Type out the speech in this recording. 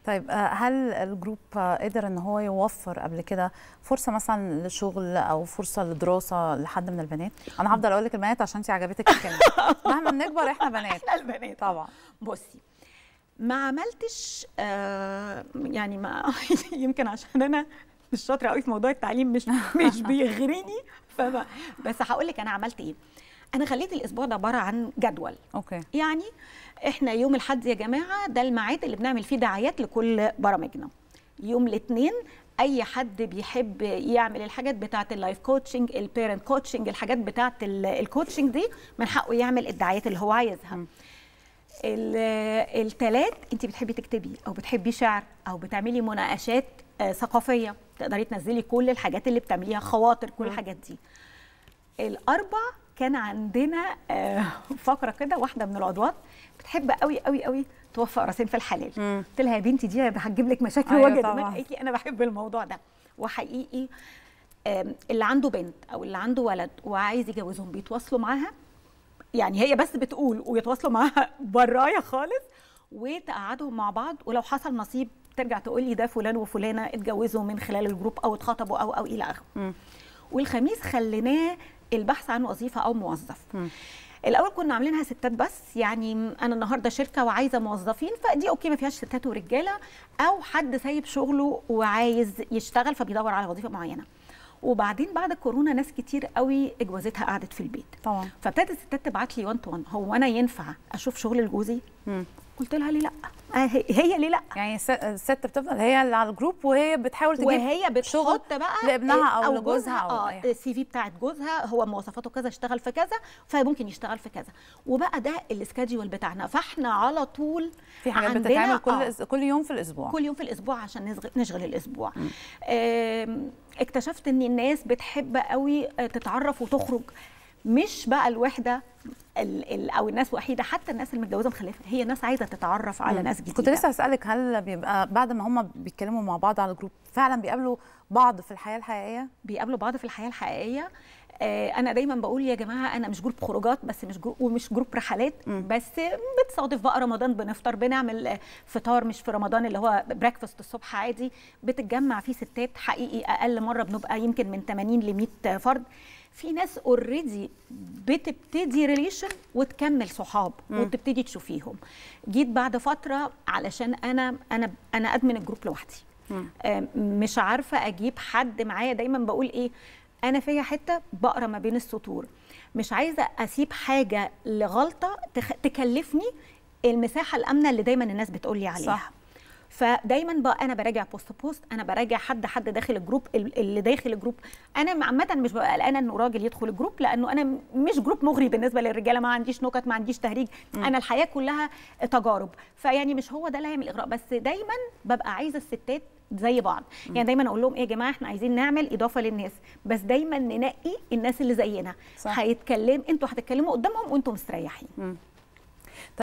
طيب آه، هل الجروب آه، قدر ان هو يوفر قبل كده فرصه مثلا لشغل او فرصه لدراسه لحد من البنات انا هفضل اقول لك البنات عشان انت عجبتك الكلمه مهما بنكبر احنا بنات احنا البنات طبعا بصي ما عملتش آه يعني ما يمكن عشان انا مش شاطره قوي في موضوع التعليم مش مش بيغريني فما بس هقول لك انا عملت ايه انا خليت الاسبوع ده عباره عن جدول اوكي يعني احنا يوم الاحد يا جماعه ده الميعاد اللي بنعمل فيه دعايات لكل برامجنا يوم الاثنين اي حد بيحب يعمل الحاجات بتاعه اللايف كوتشنج البيرنت كوتشنج الحاجات بتاعه الكوتشنج دي من حقه يعمل الدعايات اللي هو عايزها الثلاث انت بتحبي تكتبي او بتحبي شعر او بتعملي مناقشات آه، ثقافيه تقدري تنزلي كل الحاجات اللي بتعمليها خواطر كل الحاجات دي الاربع كان عندنا آه، فقره كده واحده من العضوات بتحب قوي قوي قوي توفق راسين في الحلال مم. قلت لها يا بنتي دي هتجيب لك مشاكل أيوة وجه طبعاً. دماغ قالت لي انا بحب الموضوع ده وحقيقي آم، اللي عنده بنت او اللي عنده ولد وعايز يجوزهم بيتواصلوا معاها يعني هي بس بتقول ويتواصلوا معاها برايا خالص وتقعدهم مع بعض ولو حصل نصيب ترجع تقول لي ده فلان وفلانه اتجوزوا من خلال الجروب او اتخطبوا او او الى اخره مم. والخميس خليناه البحث عن وظيفه او موظف مم. الاول كنا عاملينها ستات بس يعني انا النهارده شركه وعايزه موظفين فدي اوكي ما فيهاش ستات ورجاله او حد سايب شغله وعايز يشتغل فبيدور على وظيفه معينه وبعدين بعد الكورونا ناس كتير قوي اجوازتها قعدت في البيت طبعا فابتدت الستات تبعت لي 1 تو 1 هو انا ينفع اشوف شغل لجوزي مم. قلت لها ليه لا آه، هي هي ليه لا يعني الس- الست بتفضل هي اللي على الجروب وهي بتحاول تجيب وهي شغل بتحط بقى لابنها او, أو لجوزها او اه أي حاجة. السي في بتاعت جوزها هو مواصفاته كذا اشتغل في كذا فممكن يشتغل في كذا وبقى ده السكادجول بتاعنا فاحنا على طول في حاجات عندنا- بتتعمل كل آه. أس- كل يوم في الاسبوع كل يوم في الاسبوع عشان نشغل, نشغل الاسبوع آم، اكتشفت ان الناس بتحب قوي آه، تتعرف وتخرج مش بقى الوحده ال ال او الناس وحيده حتى الناس المتجوزه مخلفه هي ناس عايزه تتعرف على ناس جديده كنت لسه هسألك هل بيبقى بعد ما هم بيتكلموا مع بعض على الجروب فعلا بيقابلوا بعض في الحياة الحقيقية؟ بيقابلوا بعض في الحياه الحقيقيه آه، انا دايما بقول يا جماعه انا مش جروب خروجات بس مش جروب ومش جروب رحلات بس بتصادف بقى رمضان بنفطر بنعمل آه، فطار مش في رمضان اللي هو بريكفاست الصبح عادي بتتجمع فيه ستات حقيقي اقل مره بنبقى يمكن من 80 ل 100 فرد في ناس اوريدي بتبتدي ريليشن وتكمل صحاب وتبتدي تشوفيهم جيت بعد فتره علشان انا انا انا ادمن الجروب لوحدي آه، مش عارفه اجيب حد معايا دايما بقول ايه انا فيا حته بقرا ما بين السطور مش عايزه اسيب حاجه لغلطه تخ... تكلفني المساحه الامنه اللي دايما الناس بتقول لي عليها صح. فدايما بقى انا براجع بوست بوست انا براجع حد حد داخل الجروب ال- اللي داخل الجروب انا عامه مش ببقى قلقانه انه راجل يدخل الجروب لانه انا م- مش جروب مغري بالنسبه للرجاله ما عنديش نكت ما عنديش تهريج انا الحياه كلها تجارب فيعني مش هو ده اللي هيعمل اغراء بس دايما ببقى عايزه الستات زي بعض يعني دايما اقول لهم ايه يا جماعه احنا عايزين نعمل اضافه للناس بس دايما ننقي الناس اللي زينا صح. هيتكلم انتوا هتتكلموا قدامهم وانتوا مستريحين